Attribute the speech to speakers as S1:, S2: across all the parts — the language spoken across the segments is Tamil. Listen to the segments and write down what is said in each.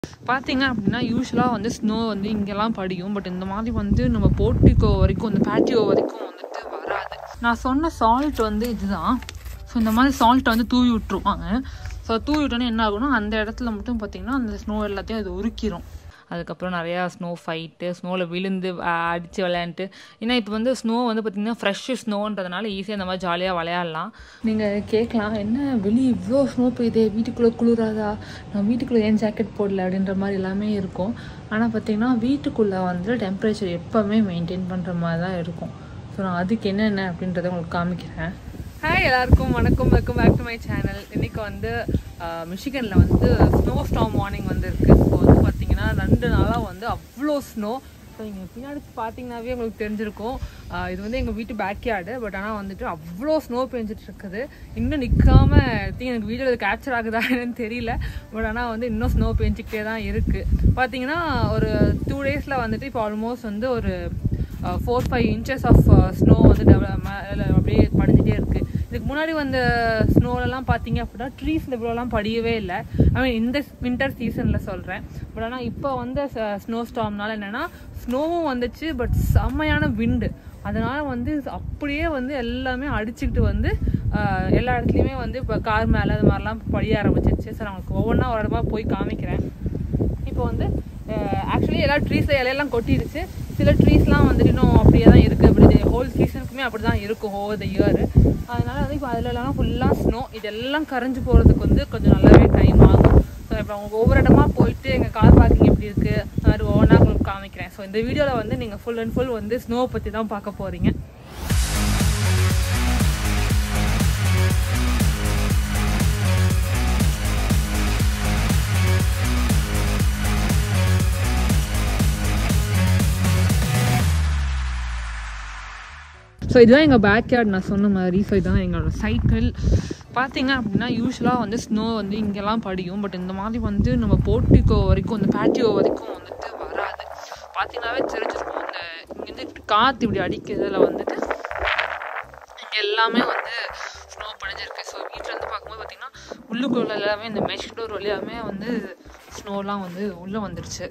S1: பார்த்தீங்க அப்படின்னா யூஸ்வலாக வந்து ஸ்னோ வந்து இங்கெல்லாம் படியும் பட் இந்த மாதிரி வந்து நம்ம போர்ட்டிகோ வரைக்கும் இந்த பேட்டியோ வரைக்கும் வந்துட்டு வராது நான் சொன்ன சால்ட் வந்து இதுதான் ஸோ இந்த மாதிரி சால்ட்டை வந்து தூவி விட்டுருவாங்க ஸோ தூவி விட்டோன்னே என்ன ஆகும்னா அந்த இடத்துல மட்டும் பார்த்தீங்கன்னா அந்த ஸ்னோ எல்லாத்தையும் அது உருக்கிரும் அதுக்கப்புறம் நிறையா ஸ்னோ ஃபைட்டு ஸ்னோவில் விழுந்து அடித்து விளையாண்டுட்டு ஏன்னா இப்போ வந்து ஸ்னோ வந்து பார்த்திங்கன்னா ஃப்ரெஷ்ஷு ஸ்னோன்றதுனால ஈஸியாக இந்த மாதிரி ஜாலியாக விளையாடலாம் நீங்கள் கேட்கலாம் என்ன வெளியே இவ்வளோ ஸ்னோ பெய்யுதே வீட்டுக்குள்ளே குளிராதா நான் வீட்டுக்குள்ளே ஏன் ஜாக்கெட் போடல அப்படின்ற மாதிரி எல்லாமே இருக்கும் ஆனால் பார்த்திங்கன்னா வீட்டுக்குள்ளே வந்து டெம்பரேச்சர் எப்போவுமே மெயின்டைன் பண்ணுற மாதிரி தான் இருக்கும் ஸோ நான் அதுக்கு என்னென்ன அப்படின்றத உங்களுக்கு காமிக்கிறேன் ஹாய் எல்லாருக்கும் வணக்கம் welcome back to my channel இன்றைக்கி வந்து மிஷிகனில் வந்து ஸ்னோ ஸ்டாம் வார்னிங் வந்து இருக்குது ஸோ வந்து பார்த்தீங்கன்னா ரெண்டு நாளாக வந்து அவ்வளோ ஸ்னோ ஸோ இங்கே பின்னாடி பார்த்தீங்கன்னாவே உங்களுக்கு தெரிஞ்சிருக்கும் ஆஹ் இது வந்து எங்கள் வீட்டு பேக்யார்டு பட் ஆனால் வந்துட்டு அவ்வளோ ஸ்னோ பெஞ்சிட்டு இருக்குது இன்னும் நிற்காம திங்க் எனக்கு வீடியோவில் கேப்சர் ஆகுதா என்னன்னு தெரியல பட் ஆனால் வந்து இன்னும் ஸ்னோ பெஞ்சிக்கிட்டே தான் இருக்குது பார்த்தீங்கன்னா ஒரு டூ டேஸில் வந்துட்டு இப்போ ஆல்மோஸ்ட் வந்து ஒரு four five inches of snow வந்து டெவலப் மேலே அப்படியே படிஞ்சிட்டே இருக்குது இதுக்கு முன்னாடி வந்த ஸ்னோலலாம் பார்த்தீங்க அப்படின்னா ட்ரீஸில் இவ்வளோலாம் படியவே இல்லை ஐ மீன் இந்த வின்டர் சீசனில் சொல்கிறேன் பட் ஆனால் இப்போ வந்த ஸ்னோ ஸ்டாம்னால என்னென்னா ஸ்னோவும் வந்துச்சு பட் செம்மையான விண்டு அதனால் வந்து அப்படியே வந்து எல்லாமே அடிச்சுக்கிட்டு வந்து ஆஹ், எல்லா இடத்துலையுமே வந்து இப்போ கார் மேலே அது மாதிரிலாம் படிய ஆரம்பிச்சிருச்சு ஸோ நான் உங்களுக்கு ஒவ்வொன்றா ஒரு இடமா போய் காமிக்கிறேன் இப்போ வந்து ஆக்சுவலி எல்லா ட்ரீஸில் இலையெல்லாம் கொட்டிடுச்சு சில ட்ரீஸ்லாம் வந்துட்டு இன்னும் அப்படியே தான் இருக்குது அப்படி ஹோல் சீசனுக்குமே அப்படி தான் இருக்கும் ஓவர் த இயர் அதனால வந்து இப்போ அதிலலாம் ஃபுல்லாக ஸ்னோ இதெல்லாம் கரைஞ்சு போகிறதுக்கு வந்து கொஞ்சம் நல்லாவே டைம் ஆகும் ஸோ இப்போ அவங்க ஒவ்வொரு இடமா போயிட்டு எங்கள் கார் பார்க்கிங் எப்படி இருக்குது அது மாதிரி ஒவ்வொன்றா உங்களுக்கு காமிக்கிறேன் ஸோ இந்த வீடியோவில் வந்து நீங்கள் ஃபுல் அண்ட் ஃபுல் வந்து ஸ்னோ பற்றி தான் பார்க்க போகிறீங்க ஸோ இதுதான் எங்கள் பேக்யார்ட் நான் சொன்ன மாதிரி ஸோ இதுதான் எங்களோட சைக்கிள் பார்த்தீங்க அப்படின்னா யூஸ்வலாக வந்து ஸ்னோ வந்து இங்கெல்லாம் படியும் பட் இந்த மாதிரி வந்து நம்ம போர்ட்டிகோ வரைக்கும் இந்த பேட்டியோ வரைக்கும் வந்துட்டு வராது பார்த்தீங்கன்னாவே தெரிஞ்சிருக்கும் இந்த இங்கேருந்து காற்று இப்படி அடிக்கிறதுல வந்துட்டு இங்கே எல்லாமே வந்து ஸ்னோ படிஞ்சிருக்கு ஸோ வீட்டில் இருந்து பார்க்கும்போது பார்த்தீங்கன்னா உள்ளுக்குள்ள எல்லாமே இந்த மெஷ் டோர் வழியாமே வந்து ஸ்னோலாம் வந்து உள்ளே வந்துடுச்சு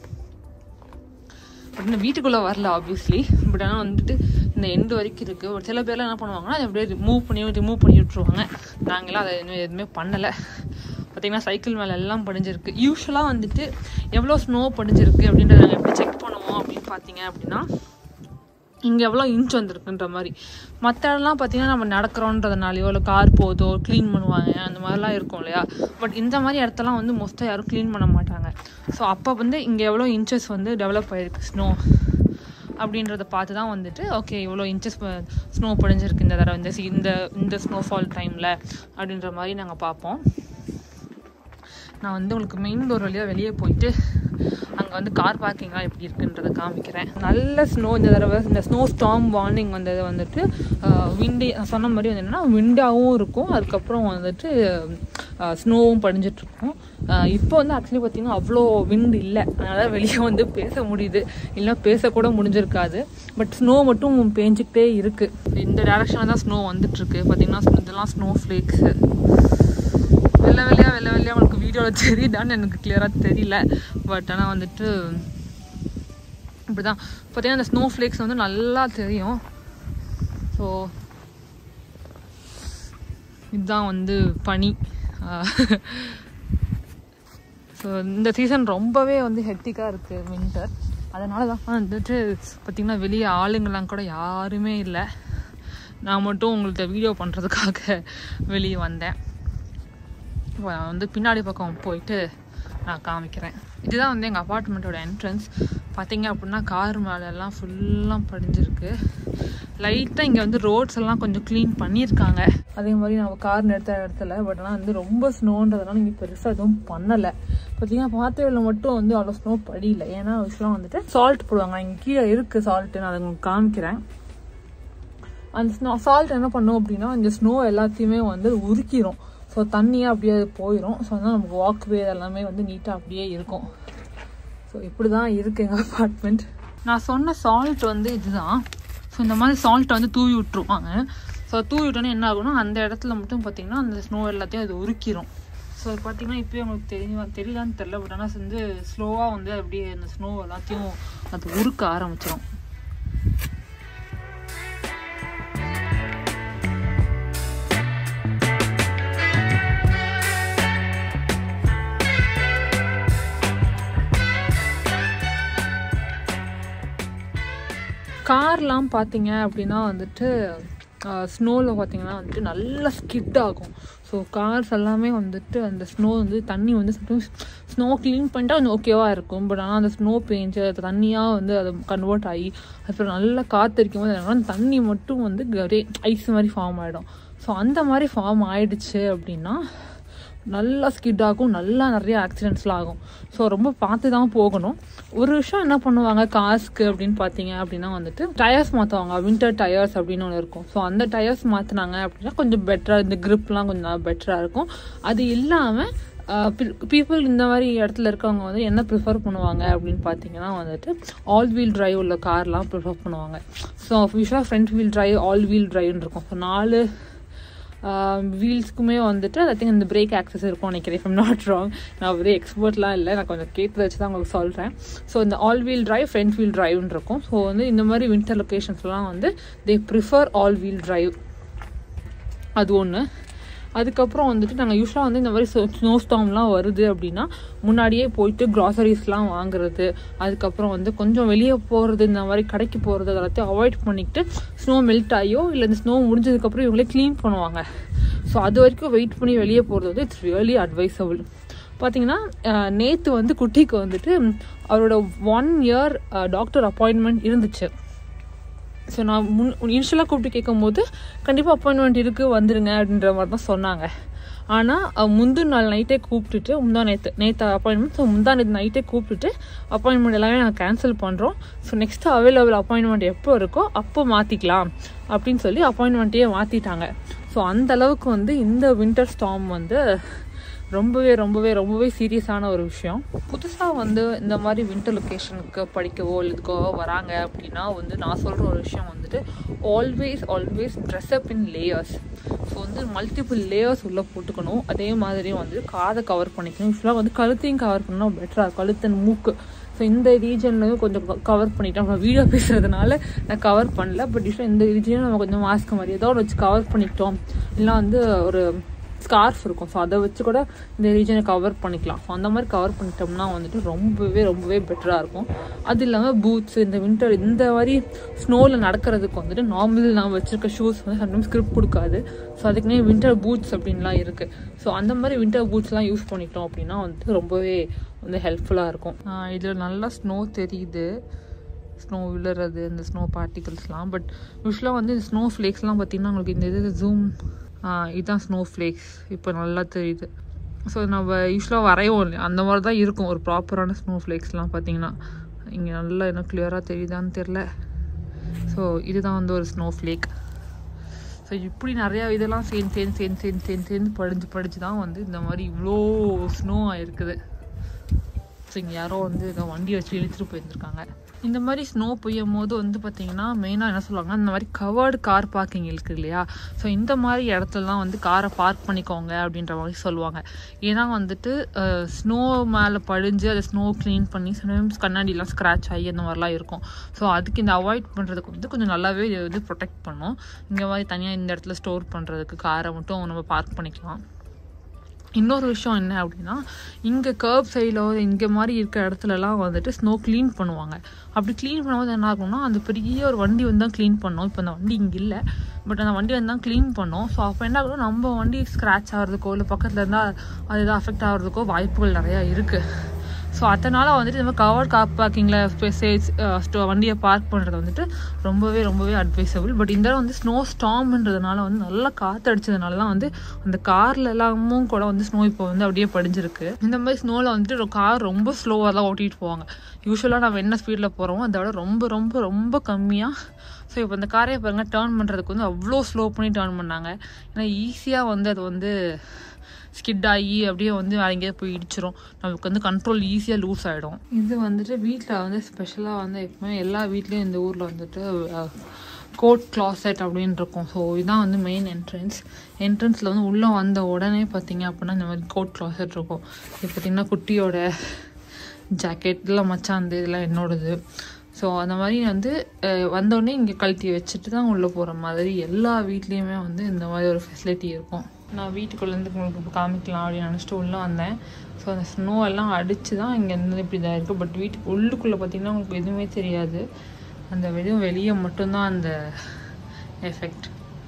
S1: பட் இன்னும் வீட்டுக்குள்ளே வரல ஆப்வியஸ்லி பட் ஆனால் வந்துட்டு இந்த எண்டு வரைக்கும் இருக்குது ஒரு சில பேர்லாம் என்ன பண்ணுவாங்கன்னா அதை அப்படியே ரிமூவ் பண்ணி ரிமூவ் பண்ணி விட்ருவாங்க நாங்களாம் அதை இன்னும் எதுவுமே பண்ணலை பார்த்தீங்கன்னா சைக்கிள் மேலே எல்லாம் படிஞ்சிருக்கு யூஸ்வலாக வந்துட்டு எவ்வளோ ஸ்னோ படிஞ்சிருக்கு அப்படின்றத நாங்கள் எப்படி செக் பண்ணுவோம் அப்படின்னு பார்த்தீங்க அப்படின்னா இங்கே எவ்வளோ இன்ச் வந்திருக்குன்ற மாதிரி மற்ற இடம்லாம் பார்த்தீங்கன்னா நம்ம நடக்கிறோன்றதுனாலையோ இல்லை கார் போதோ க்ளீன் பண்ணுவாங்க அந்த மாதிரிலாம் இருக்கும் இல்லையா பட் இந்த மாதிரி இடத்தெல்லாம் வந்து மோஸ்ட்டாக யாரும் க்ளீன் பண்ண மாட்டாங்க ஸோ அப்போ வந்து இங்கே எவ்வளோ இன்ச்சஸ் வந்து டெவலப் ஆகிருக்கு ஸ்னோ அப்படின்றத பார்த்து தான் வந்துட்டு ஓகே இவ்வளோ இன்ச்சஸ் ஸ்னோ படிஞ்சிருக்கு இந்த தடவை இந்த சி- இந்த இந்த ஸ்னோஃபால் டைமில் அப்படின்ற மாதிரி நாங்கள் பார்ப்போம் நான் வந்து உங்களுக்கு மெயின் டோர் வழியாக வெளியே போயிட்டு அங்கே வந்து கார் பார்க்கிங்லாம் எப்படி இருக்குன்றதை காமிக்கிறேன் நல்ல ஸ்னோ இந்த தடவை இந்த ஸ்னோ ஸ்டாம் வார்னிங் வந்தது வந்துட்டு விண்டி நான் சொன்ன மாதிரி வந்து என்னென்னா விண்டாகவும் இருக்கும் அதுக்கப்புறம் வந்துட்டு ஸ்னோவும் படிஞ்சிட்ருக்கும் இப்போ வந்து ஆக்சுவலி பார்த்திங்கன்னா அவ்வளோ விண்ட் இல்லை அதனால் வெளியே வந்து பேச முடியுது இல்லைன்னா பேசக்கூட முடிஞ்சிருக்காது பட் ஸ்னோ மட்டும் பேஞ்சிக்கிட்டே இருக்குது இந்த டேரக்ஷனில் தான் ஸ்னோ வந்துட்டுருக்கு பார்த்தீங்கன்னா இதெல்லாம் ஸ்னோ ஃப்ளேக்ஸு வெள்ளை வெள்ளையாக வெள்ளை வெள்ளையாக உங்களுக்கு வீடியோவில் தெரியுதான்னு எனக்கு கிளியராக தெரியல பட் ஆனால் வந்துட்டு இப்படி தான் பார்த்தீங்கன்னா அந்த ஸ்னோ ஃப்ளேக்ஸ் வந்து நல்லா தெரியும் ஸோ இதுதான் வந்து பனி ஸோ இந்த சீசன் ரொம்பவே வந்து ஹெக்டிக்காக இருக்குது வின்டர் அதனால தான் வந்துட்டு பார்த்திங்கன்னா வெளியே ஆளுங்கெல்லாம் கூட யாருமே இல்லை நான் மட்டும் உங்கள்கிட்ட வீடியோ பண்ணுறதுக்காக வெளியே வந்தேன் இப்போ நான் வந்து பின்னாடி பக்கம் போயிட்டு நான் காமிக்கிறேன் இதுதான் வந்து எங்கள் அப்பார்ட்மெண்ட்டோட என்ட்ரன்ஸ் பார்த்தீங்க அப்படின்னா கார் மேலெல்லாம் ஃபுல்லாக படிஞ்சிருக்கு லைட்டாக இங்கே வந்து ரோட்ஸ் எல்லாம் கொஞ்சம் க்ளீன் பண்ணியிருக்காங்க அதே மாதிரி நம்ம கார் நிறுத்த இடத்துல பட் ஆனால் வந்து ரொம்ப ஸ்னோன்றதுனால இங்கே பெருசாக எதுவும் பண்ணலை பார்த்தீங்கன்னா பாத்திரையில் மட்டும் வந்து அவ்வளோ ஸ்னோ படியல ஏன்னா விஷயம் வந்துட்டு சால்ட் போடுவாங்க இங்கே கீழே இருக்குது சால்ட்டு நான் அதை உங்களுக்கு காமிக்கிறேன் அந்த ஸ்னோ சால்ட் என்ன பண்ணும் அப்படின்னா இந்த ஸ்னோ எல்லாத்தையுமே வந்து உருக்கிரும் ஸோ தண்ணியாக அப்படியே அது போயிடும் ஸோ அதனால் நமக்கு வாக்வே எல்லாமே வந்து நீட்டாக அப்படியே இருக்கும் ஸோ இப்படி தான் இருக்குது எங்கள் அப்பார்ட்மெண்ட் நான் சொன்ன சால்ட் வந்து இதுதான் ஸோ இந்த மாதிரி சால்ட்டை வந்து தூவி விட்டுருவாங்க ஸோ தூவி விட்டோன்னே என்ன ஆகும்னா அந்த இடத்துல மட்டும் பார்த்தீங்கன்னா அந்த ஸ்னோ எல்லாத்தையும் அது உருக்கிரும் ஸோ பார்த்தீங்கன்னா இப்போயே உங்களுக்கு தெரிய தெரியலான்னு தெரில பட் ஆனால் வந்து ஸ்லோவாக வந்து அப்படியே அந்த ஸ்னோ எல்லாத்தையும் அது உருக்க ஆரம்பிச்சிடும் கார்லாம் பார்த்தீங்க அப்படின்னா வந்துட்டு ஸ்னோவில் பார்த்தீங்கன்னா வந்துட்டு நல்லா ஸ்கிட் ஆகும் ஸோ கார்ஸ் எல்லாமே வந்துட்டு அந்த ஸ்னோ வந்து தண்ணி வந்து சம்டைம்ஸ் ஸ்னோ க்ளீன் பண்ணிட்டா கொஞ்சம் ஓகேவாக இருக்கும் பட் ஆனால் அந்த ஸ்னோ பெஞ்சு அது தண்ணியாக வந்து அது கன்வெர்ட் ஆகி அப்புறம் நல்லா காற்றடிக்கும் போது என்ன ஆகும்னா, தண்ணி மட்டும் வந்து ஒரே ஐஸ் மாதிரி ஃபார்ம் ஆகிடும் ஸோ அந்த மாதிரி ஃபார்ம் ஆயிடுச்சு அப்படின்னா நல்லா ஸ்கிட் ஆகும் நல்லா நிறைய ஆக்சிடென்ட்ஸ்லாம் ஆகும் ஸோ ரொம்ப பார்த்து தான் போகணும் ஒரு விஷயம் என்ன பண்ணுவாங்க காஸ்க்கு அப்படின்னு பார்த்தீங்க அப்படின்னா வந்துட்டு டயர்ஸ் மாற்றுவாங்க வின்டர் டயர்ஸ் அப்படின்னு ஒன்று இருக்கும் ஸோ அந்த டயர்ஸ் மாற்றினாங்க அப்படின்னா கொஞ்சம் பெட்டராக இந்த gripலாம் கொஞ்சம் பெட்டராக இருக்கும் அது இல்லாமல் பீப்புள் இந்த மாதிரி இடத்துல இருக்கவங்க வந்து என்ன ப்ரிஃபர் பண்ணுவாங்க அப்படின்னு பார்த்தீங்கன்னா வந்துட்டு ஆல் வீல் டிரைவ் உள்ள கார்லாம் ப்ரிஃபர் பண்ணுவாங்க ஸோ யூஸ்வலாக front wheel drive all wheel டிரைவ்னு இருக்கும் ஸோ நாலு வீல்ஸ்க்குமே வந்துட்டு ஐ திங்க் இந்த பிரேக் ஆக்சஸ் இருக்கும் நினைக்கிறேன் இஃப் நாட் ராங் நான் ஒரே எக்ஸ்பர்ட்லாம் இல்லை நான் கொஞ்சம் கேட்டு வச்சு தான் உங்களுக்கு சொல்கிறேன் ஸோ இந்த all wheel drive front wheel டிரைவ்னு இருக்கும் ஸோ வந்து இந்த மாதிரி வின்டர் லொக்கேஷன்ஸ்லாம் வந்து they prefer all wheel drive அது ஒன்று அதுக்கப்புறம் வந்துட்டு நாங்கள் யூஸ்வலாக வந்து இந்த மாதிரி ஸ்னோ ஸ்டாம்லாம் வருது அப்படின்னா முன்னாடியே போயிட்டு க்ராசரிஸ்லாம் வாங்குறது அதுக்கப்புறம் வந்து கொஞ்சம் வெளியே போகிறது இந்த மாதிரி கடைக்கு போகிறது எல்லாத்தையும் அவாய்ட் பண்ணிக்கிட்டு ஸ்னோ மெல்ட் ஆகியோ இல்லை இந்த ஸ்னோ முடிஞ்சதுக்கப்புறம் இவங்களே க்ளீன் பண்ணுவாங்க ஸோ அது வரைக்கும் வெயிட் பண்ணி வெளியே போகிறது வந்து இட்ஸ் ரியலி அட்வைசபிள் பார்த்தீங்கன்னா நேற்று வந்து குட்டிக்கு வந்துட்டு அவரோட ஒன் இயர் டாக்டர் அப்பாயின்மெண்ட் இருந்துச்சு ஸோ நான் முன் இனிஷியலாக கூப்பிட்டு கேட்கும்போது கண்டிப்பாக அப்பாயின்மெண்ட் இருக்குது வந்துடுங்க அப்படின்ற மாதிரி தான் சொன்னாங்க ஆனால் முந்தின நாள் நைட்டே கூப்பிட்டுட்டு முந்தா நேற்று நேற்று அப்பாயின்மெண்ட் ஸோ முந்தா நேற்று நைட்டே கூப்பிட்டுட்டு அப்பாயின்மெண்ட் எல்லாமே நாங்கள் கேன்சல் பண்ணுறோம் ஸோ நெக்ஸ்ட்டு அவைலபிள் அப்பாயின்மெண்ட் எப்போ இருக்கோ அப்போ மாற்றிக்கலாம் அப்படின்னு சொல்லி அப்பாயின்மெண்ட்டையே மாற்றிட்டாங்க ஸோ அந்த அளவுக்கு வந்து இந்த வின்டர் ஸ்டாம் வந்து ரொம்பவே ரொம்பவே ரொம்பவே சீரியஸான ஒரு விஷயம் புதுசாக வந்து இந்த மாதிரி வின்டர் லொக்கேஷனுக்கு படிக்கவோ இல்லை இதுக்கோ வராங்க அப்படின்னா வந்து நான் சொல்கிற ஒரு விஷயம் வந்துட்டு always always dress up in layers so வந்து மல்டிபிள் லேயர்ஸ் உள்ளே போட்டுக்கணும் அதே மாதிரி வந்து காதை கவர் பண்ணிக்கணும் யூஸ்வலாக வந்து கழுத்தையும் கவர் பண்ணால் பெட்டராக கழுத்தன் மூக்கு ஸோ இந்த ரீஜன்லையும் கொஞ்சம் கவர் பண்ணிட்டோம் நம்ம வீடியோ பேசுறதுனால நான் கவர் பண்ணல பட் யூஸ்வலாக இந்த ரீஜனையும் நம்ம கொஞ்சம் மாஸ்க் மாதிரி ஏதோ ஒன்று வச்சு கவர் பண்ணிக்கிட்டோம் இல்லை வந்து ஒரு ஸ்கார்ஃப் இருக்கும் ஸோ அதை வச்சு கூட இந்த ரீஜனை கவர் பண்ணிக்கலாம் ஸோ அந்த மாதிரி கவர் பண்ணிட்டோம்னா வந்துட்டு ரொம்பவே ரொம்பவே பெட்டராக இருக்கும் அது இல்லாமல் பூட்ஸ் இந்த வின்டர் இந்த மாதிரி ஸ்னோவில் நடக்கிறதுக்கு வந்துட்டு நார்மல் நான் வச்சுருக்க ஷூஸ் வந்து சம்டைம்ஸ் ஸ்கிரிப் கொடுக்காது ஸோ அதுக்குன்னே வின்டர் பூட்ஸ் அப்படின்லாம் இருக்குது ஸோ அந்த மாதிரி வின்டர் பூட்ஸ்லாம் யூஸ் பண்ணிட்டோம் அப்படின்னா வந்துட்டு ரொம்பவே வந்து ஹெல்ப்ஃபுல்லாக இருக்கும் இதில் நல்லா ஸ்னோ தெரியுது ஸ்னோ விழுறது இந்த ஸ்னோ பார்ட்டிகல்ஸ்லாம் பட் யூஸ்வலாக வந்து இந்த ஸ்னோ ஃப்ளேக்ஸ்லாம் பார்த்திங்கன்னா உங்களுக்கு இந்த இது ஜூம் இதுதான் ஸ்னோ ஃப்ளேக்ஸ் இப்போ நல்லா தெரியுது ஸோ நம்ம யூஸ்வலாக வரைவோம் இல்லையா அந்த மாதிரி தான் இருக்கும் ஒரு ப்ராப்பரான ஸ்னோ ஃப்ளேக்ஸ்லாம் பார்த்தீங்கன்னா இங்கே நல்லா என்ன கிளியராக தெரியுதான்னு தெரில ஸோ இதுதான் வந்து ஒரு ஸ்னோ ஃப்ளேக் ஸோ இப்படி நிறையா இதெல்லாம் சேர்ந்து சேர்ந்து சேர்ந்து சேர்ந்து சேர்ந்து சேர்ந்து படிஞ்சு படிச்சு தான் வந்து இந்த மாதிரி இவ்வளோ ஸ்னோ ஆயிருக்குது ஸோ இங்கே யாரோ வந்து ஏதோ வண்டி வச்சு இழுத்துட்டு போயிருந்துருக்காங்க இந்த மாதிரி ஸ்னோ பெய்யும் போது வந்து பார்த்தீங்கன்னா மெயினாக என்ன சொல்லுவாங்கன்னா இந்த மாதிரி கவர்டு கார் பார்க்கிங் இருக்குது இல்லையா ஸோ இந்த மாதிரி இடத்துலலாம் வந்து காரை பார்க் பண்ணிக்கோங்க அப்படின்ற மாதிரி சொல்லுவாங்க ஏன்னா வந்துட்டு ஸ்னோ மேலே படிஞ்சு அதை ஸ்னோ க்ளீன் பண்ணி சம்டைம்ஸ் கண்ணாடிலாம் ஸ்க்ராட்ச் ஆகி அந்த மாதிரிலாம் இருக்கும் ஸோ அதுக்கு இந்த அவாய்ட் பண்ணுறதுக்கு வந்து கொஞ்சம் நல்லாவே இது வந்து ப்ரொடெக்ட் பண்ணும் இந்த மாதிரி தனியாக இந்த இடத்துல ஸ்டோர் பண்ணுறதுக்கு காரை மட்டும் நம்ம பார்க் பண்ணிக்கலாம் இன்னொரு விஷயம் என்ன அப்படின்னா இங்கே கர்ப் சைடில் இங்கே மாதிரி இருக்க இடத்துலலாம் வந்துட்டு ஸ்னோ க்ளீன் பண்ணுவாங்க அப்படி க்ளீன் பண்ணும்போது என்ன ஆகும்னா அந்த பெரிய ஒரு வண்டி வந்து தான் க்ளீன் பண்ணோம் இப்போ அந்த வண்டி இங்கே இல்லை பட் அந்த வண்டி வந்து தான் க்ளீன் பண்ணோம் ஸோ அப்போ என்ன ஆகும் நம்ம வண்டி ஸ்க்ராட்ச் ஆகிறதுக்கோ இல்லை பக்கத்தில் இருந்தால் அது எதாவது அஃபெக்ட் ஆகிறதுக்கோ வாய்ப்புகள் நிறையா இருக்குது ஸோ அதனால் வந்துட்டு இந்த கவர் கார் பார்க்கிங்கில் வண்டியை பார்க் பண்ணுறது வந்துட்டு ரொம்பவே ரொம்பவே அட்வைசபிள் பட் இந்த வந்து ஸ்னோ ஸ்டாம்ன்றதுனால வந்து நல்லா காற்று அடிச்சதுனால தான் வந்து அந்த கார்ல எல்லாமும் கூட வந்து ஸ்னோ இப்போ வந்து அப்படியே படிஞ்சிருக்கு இந்த மாதிரி ஸ்னோவில் வந்துட்டு கார் ரொம்ப ஸ்லோவாக தான் ஓட்டிகிட்டு போவாங்க யூஸ்வலாக நம்ம என்ன ஸ்பீடில் போகிறோமோ அதை விட ரொம்ப ரொம்ப ரொம்ப கம்மியாக ஸோ இப்போ இந்த காரையை பாருங்க டேர்ன் பண்ணுறதுக்கு வந்து அவ்வளோ ஸ்லோ பண்ணி டேர்ன் பண்ணாங்க ஏன்னா ஈஸியாக வந்து அது வந்து ஸ்கிட் ஆகி அப்படியே வந்து வேற எங்கேயாவது போய் இடிச்சிரும் நமக்கு வந்து கண்ட்ரோல் ஈஸியாக லூஸ் ஆகிடும் இது வந்துட்டு வீட்டில் வந்து ஸ்பெஷலாக வந்து எப்பவுமே எல்லா வீட்லேயும் இந்த ஊரில் வந்துட்டு கோட் கிளாசெட் அப்படின்னு இருக்கும் ஸோ இதுதான் வந்து மெயின் என்ட்ரன்ஸ் என்ட்ரன்ஸில் வந்து உள்ளே வந்த உடனே பார்த்தீங்க அப்படின்னா இந்த மாதிரி கோட் கிளாசெட் இருக்கும் இது பார்த்திங்கன்னா குட்டியோட ஜாக்கெட் இதெல்லாம் மச்சாந்து இதெல்லாம் என்னோடது ஸோ அந்த மாதிரி வந்து அஹ், வந்தோடனே இங்கே கழட்டி வச்சுட்டு தான் உள்ளே போகிற மாதிரி எல்லா வீட்லேயுமே வந்து இந்த மாதிரி ஒரு ஃபெசிலிட்டி இருக்கும் நான் வீட்டுக்குள்ளேருந்து உங்களுக்கு இப்போ காமிக்கலாம் அப்படின்னு நினச்சிட்டு உள்ளே வந்தேன் ஸோ அந்த ஸ்னோ எல்லாம் அடித்து தான் இங்கே இருந்து இப்படி தான் இருக்குது பட் வீட்டுக்கு உள்ளுக்குள்ளே பார்த்தீங்கன்னா உங்களுக்கு எதுவுமே தெரியாது அந்த வெறும் வெளியே மட்டும்தான் அந்த எஃபெக்ட்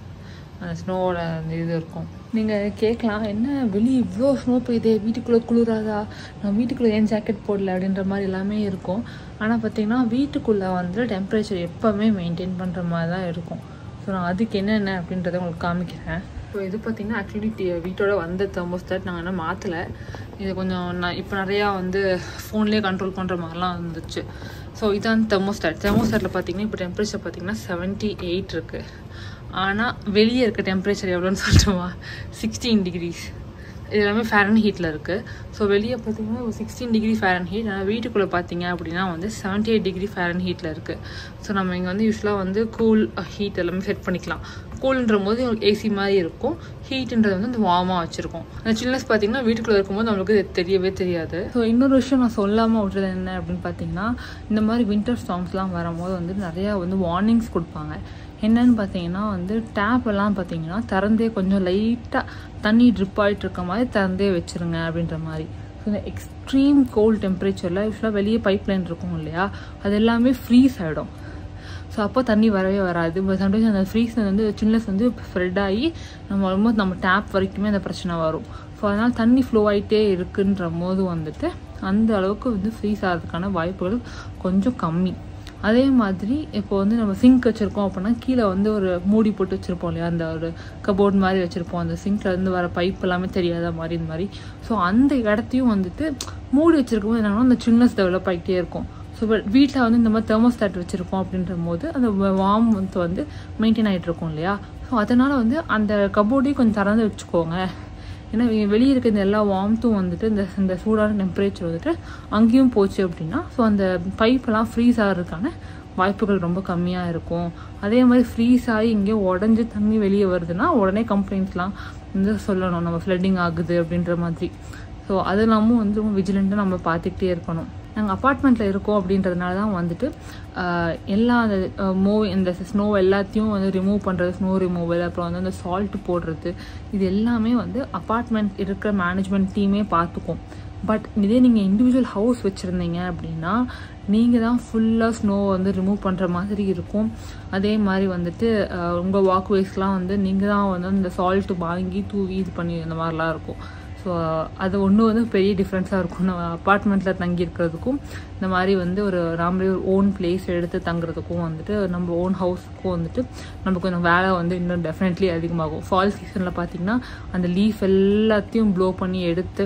S1: அந்த ஸ்னோவோட அந்த இது இருக்கும் நீங்கள் கேட்கலாம் என்ன வெளியே இவ்வளோ ஸ்னோ பெய்யுதே வீட்டுக்குள்ளே குளிராதா நான் வீட்டுக்குள்ளே ஏன் ஜாக்கெட் போடல அப்படின்ற மாதிரி எல்லாமே இருக்கும் ஆனால் பார்த்தீங்கன்னா வீட்டுக்குள்ளே வந்து டெம்பரேச்சர் எப்போவுமே மெயின்டைன் பண்ணுற மாதிரி தான் இருக்கும் ஸோ நான் அதுக்கு என்னென்ன அப்படின்றத உங்களுக்கு காமிக்கிறேன் ஸோ இது பார்த்தீங்கன்னா ஆக்சுவலி வீட்டோட வந்த தெர்மோஸ்டாட் நாங்கள் என்ன மாற்றலை இது கொஞ்சம் நான் இப்போ நிறையா வந்து ஃபோன்லேயே கண்ட்ரோல் பண்ணுற மாதிரிலாம் இருந்துச்சு ஸோ இதான் தெர்மோஸ்டாட் தெர்மோஸ்டாட்டில் பார்த்தீங்கன்னா இப்போ டெம்பரேச்சர் பார்த்தீங்கன்னா செவன்ட்டி எயிட் இருக்குது ஆனால் வெளியே இருக்க டெம்பரேச்சர் எவ்வளோன்னு சொல்லட்டுமா சிக்ஸ்டீன் டிகிரிஸ் இது எல்லாமே ஃபேரன் ஹீட்டில் இருக்குது ஸோ வெளியே பார்த்தீங்கன்னா ஒரு சிக்ஸ்டீன் டிகிரி ஃபேரன் ஹீட் ஆனால் வீட்டுக்குள்ளே பார்த்தீங்க அப்படின்னா வந்து செவன்ட்டி எயிட் டிகிரி ஃபேரன் ஹீட்டில் இருக்குது ஸோ நம்ம இங்கே வந்து யூஸ்வலாக வந்து கூல் ஹீட் எல்லாமே செட் பண்ணிக்கலாம் கூல்ன்ற போது ஏசி மாதிரி இருக்கும் ஹீட்டுன்றது வந்து இந்த வார்மாக வச்சுருக்கோம் அந்த சில்னஸ் பார்த்தீங்கன்னா வீட்டுக்குள்ளே இருக்கும்போது நம்மளுக்கு இது தெரியவே தெரியாது ஸோ இன்னொரு விஷயம் நான் சொல்லாமல் விட்டுறது என்ன அப்படின்னு பார்த்தீங்கன்னா இந்த மாதிரி வின்டர் ஸ்டாம்ஸ்லாம் வரும்போது வந்து நிறையா வந்து வார்னிங்ஸ் கொடுப்பாங்க என்னன்னு பார்த்தீங்கன்னா வந்து டேப் எல்லாம் பார்த்தீங்கன்னா திறந்தே கொஞ்சம் லைட்டாக தண்ணி ட்ரிப் ஆகிட்டு இருக்க மாதிரி திறந்தே வச்சிருங்க அப்படின்ற மாதிரி ஸோ இந்த எக்ஸ்ட்ரீம் கோல்ட் டெம்பரேச்சரில் யூஸ்வலாக வெளியே பைப் லைன் இருக்கும் இல்லையா அது எல்லாமே ஃப்ரீஸ் ஆகிடும் ஸோ அப்போ தண்ணி வரவே வராது பட் சம்டைம்ஸ் அந்த ஃப்ரீஸ் வந்து சில்னஸ் வந்து ஸ்ப்ரெட் ஆகி நம்ம ஆல்மோஸ்ட் நம்ம டேப் வரைக்குமே அந்த பிரச்சனை வரும் ஸோ அதனால் தண்ணி ஃப்ளோ ஆகிட்டே இருக்குன்ற போது வந்துட்டு அந்த அளவுக்கு வந்து ஃப்ரீஸ் ஆகிறதுக்கான வாய்ப்புகள் கொஞ்சம் கம்மி அதே மாதிரி இப்போ வந்து நம்ம சிங்க் வச்சுருக்கோம் அப்படின்னா கீழே வந்து ஒரு மூடி போட்டு வச்சுருப்போம் இல்லையா அந்த ஒரு கபோர்ட் மாதிரி வச்சுருப்போம் அந்த சிங்க்ல இருந்து வர பைப் எல்லாமே தெரியாத மாதிரி இந்த மாதிரி ஸோ அந்த இடத்தையும் வந்துட்டு மூடி வச்சிருக்கும் போது என்னன்னா அந்த சில்னஸ் டெவலப் ஆகிட்டே இருக்கும் ஸோ வீட்டில் வந்து இந்த மாதிரி தெர்மோஸ்டாட் வச்சுருக்கோம் அப்படின்ற போது அந்த வார்ம் வந்து வந்து மெயின்டைன் ஆகிட்டு இருக்கும் இல்லையா ஸோ அதனால் வந்து அந்த கபோர்டையும் கொஞ்சம் திறந்து வச்சுக்கோங்க ஏன்னா இ- வெளியே இருக்க இந்த எல்லா வார்ம்த்தும் வந்துட்டு இந்த இந்த சூடான டெம்பரேச்சர் வந்துட்டு அங்கேயும் போச்சு அப்படின்னா ஸோ அந்த பைப்பெல்லாம் ஃப்ரீஸ் ஆகிறதுக்கான வாய்ப்புகள் ரொம்ப கம்மியாக இருக்கும் அதே மாதிரி ஃப்ரீஸ் ஆகி இங்கே உடஞ்சி தண்ணி வெளியே வருதுன்னா உடனே கம்ப்ளைண்ட்ஸ்லாம் வந்து சொல்லணும் நம்ம ஃப்ளட்டிங் ஆகுது அப்படின்ற மாதிரி ஸோ அதெல்லாமும் வந்து ரொம்ப விஜிலண்ட்டாக நம்ம பார்த்துக்கிட்டே இருக்கணும் நாங்கள் அப்பார்ட்மெண்ட்டில் இருக்கோம் அப்படின்றதுனால தான் வந்துட்டு ஆஹ், எல்லா அந்த மூவ் இந்த ஸ்னோ எல்லாத்தையும் வந்து ரிமூவ் பண்ணுறது ஸ்னோ ரிமூவல் அப்புறம் வந்து அந்த சால்ட் போடுறது இது எல்லாமே வந்து அப்பார்ட்மெண்ட் இருக்கிற மேனேஜ்மெண்ட் டீமே பார்த்துக்கும் பட் இதே நீங்கள் இண்டிவிஜுவல் ஹவுஸ் வச்சுருந்தீங்க அப்படின்னா நீங்கள் தான் ஃபுல்லாக ஸ்னோ வந்து ரிமூவ் பண்ணுற மாதிரி இருக்கும் அதே மாதிரி வந்துட்டு உங்கள் வாக்வேஸ்லாம் வந்து நீங்கள் தான் வந்து அந்த சால்ட் வாங்கி தூவி இது பண்ணி இந்த மாதிரிலாம் இருக்கும் ஸோ அது ஒன்று வந்து பெரிய டிஃப்ரென்ஸாக இருக்கும் நம்ம அப்பார்ட்மெண்ட்டில் தங்கி இருக்கிறதுக்கும் இந்த மாதிரி வந்து ஒரு நாமளே ஒரு ஓன் பிளேஸ் எடுத்து தங்குறதுக்கும் வந்துட்டு நம்ம ஓன் ஹவுஸுக்கும் வந்துட்டு நமக்கு கொஞ்சம் வேலை வந்து இன்னும் டெஃபினெட்லி அதிகமாகும் ஃபால் சீசனில் பார்த்தீங்கன்னா அந்த லீஃப் எல்லாத்தையும் ப்ளோ பண்ணி எடுத்து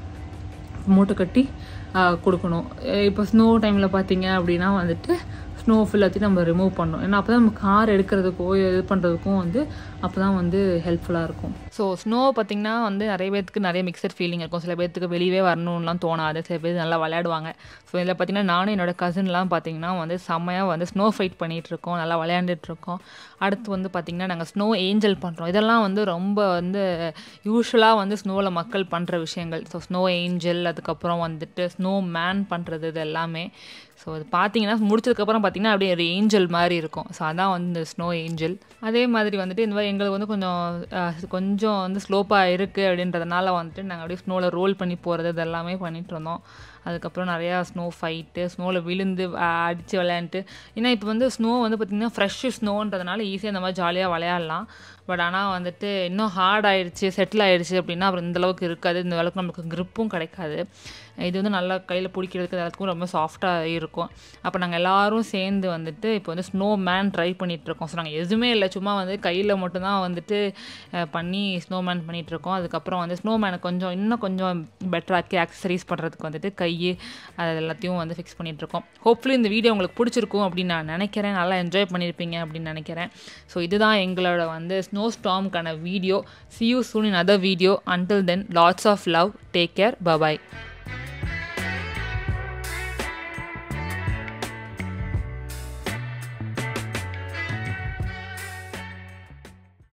S1: மூட்டை கட்டி ஆஹ், கொடுக்கணும் அஹ் இப்போ ஸ்னோ டைமில் பார்த்தீங்க அப்படின்னா வந்துட்டு ஸ்னோ எல்லாத்தையும் நம்ம ரிமூவ் பண்ணணும் ஏன்னா அப்போ தான் நம்ம கார் எடுக்கிறதுக்கோ இது பண்ணுறதுக்கும் வந்து அப்போ தான் வந்து ஹெல்ப்ஃபுல்லாக இருக்கும் ஸோ ஸ்னோ பார்த்திங்கன்னா வந்து நிறைய பேர்த்துக்கு நிறைய மிக்சட் ஃபீலிங் இருக்கும் சில பேர்த்துக்கு வெளியவே வரணும்லாம் தோணாது சில பேர் நல்லா விளையாடுவாங்க ஸோ இதில் பார்த்தீங்கன்னா நானும் என்னோட கசின்லாம் பார்த்தீங்கன்னா வந்து செம்மையாக வந்து ஸ்னோ ஃபைட் பண்ணிகிட்டு இருக்கோம் நல்லா விளையாண்டுட்டு இருக்கோம் அடுத்து வந்து பார்த்திங்கன்னா நாங்கள் ஸ்னோ ஏஞ்சல் பண்ணுறோம் இதெல்லாம் வந்து ரொம்ப வந்து யூஸ்வலாக வந்து ஸ்னோவில் மக்கள் பண்ணுற விஷயங்கள் ஸோ ஸ்னோ ஏஞ்சல் அதுக்கப்புறம் வந்துட்டு ஸ்னோ மேன் பண்ணுறது இது எல்லாமே ஸோ அது பார்த்தீங்கன்னா முடிச்சதுக்கப்புறம் பார்த்தீங்கன்னா அப்படியே ஒரு ஏஞ்சல் மாதிரி இருக்கும் ஸோ அதான் வந்து இந்த ஸ்னோ ஏஞ்சல் அதே மாதிரி வந்துட்டு இந்த மாதிரி எங்களுக்கு வந்து கொஞ்சம் அஹ், கொஞ்சம் வந்து ஸ்லோப்பாக இருக்குது அப்படின்றதுனால வந்துட்டு நாங்கள் அப்படியே ஸ்னோவில் ரோல் பண்ணி போகிறது இது எல்லாமே பண்ணிட்டு இருந்தோம் அதுக்கப்புறம் நிறையா ஸ்னோ ஃபைட்டு ஸ்னோவில் விழுந்து அடித்து விளையாண்டுட்டு ஏன்னா இப்போ வந்து ஸ்னோ வந்து பார்த்திங்கன்னா ஃப்ரெஷ்ஷு ஸ்னோன்றதுனால ஈஸியாக இந்த மாதிரி ஜாலியாக விளையாடலாம் பட் ஆனால் வந்துட்டு இன்னும் ஹார்ட் ஆயிடுச்சு செட்டில் ஆயிடுச்சு அப்படின்னா அப்புறம் இந்த அளவுக்கு இருக்காது இந்த அளவுக்கு நமக்கு gripம் கிடைக்காது இது வந்து நல்லா கையில் பிடிக்கிறதுக்கு எல்லாத்துக்கும் ரொம்ப சாஃப்டாக இருக்கும் அப்போ நாங்கள் எல்லாரும் சேர்ந்து வந்துட்டு இப்போ வந்து ஸ்னோ மேன் ட்ரை பண்ணிகிட்ருக்கோம் ஸோ நாங்கள் எதுவுமே இல்லை சும்மா வந்து கையில் மட்டும்தான் வந்துட்டு அஹ், பண்ணி ஸ்னோ மேன் பண்ணிகிட்ருக்கோம் அதுக்கப்புறம் வந்து ஸ்னோ மேனை கொஞ்சம் இன்னும் கொஞ்சம் பெட்டராக்கி ஆக்சசரிஸ் பண்ணுறதுக்கு வந்துட்டு கை அது எல்லாத்தையும் வந்து ஃபிக்ஸ் பண்ணிகிட்ருக்கோம் ஹோப்ஃபுல்லி இந்த வீடியோ உங்களுக்கு பிடிச்சிருக்கும் அப்படின்னு நான் நினைக்கிறேன் நல்லா என்ஜாய் பண்ணியிருப்பீங்க அப்படின்னு நினைக்கிறேன் ஸோ இதுதான் எங்களோட வந்து ஸ்னோ ஸ்டாம்க்கான video see you soon in other video until then lots of love take care bye bye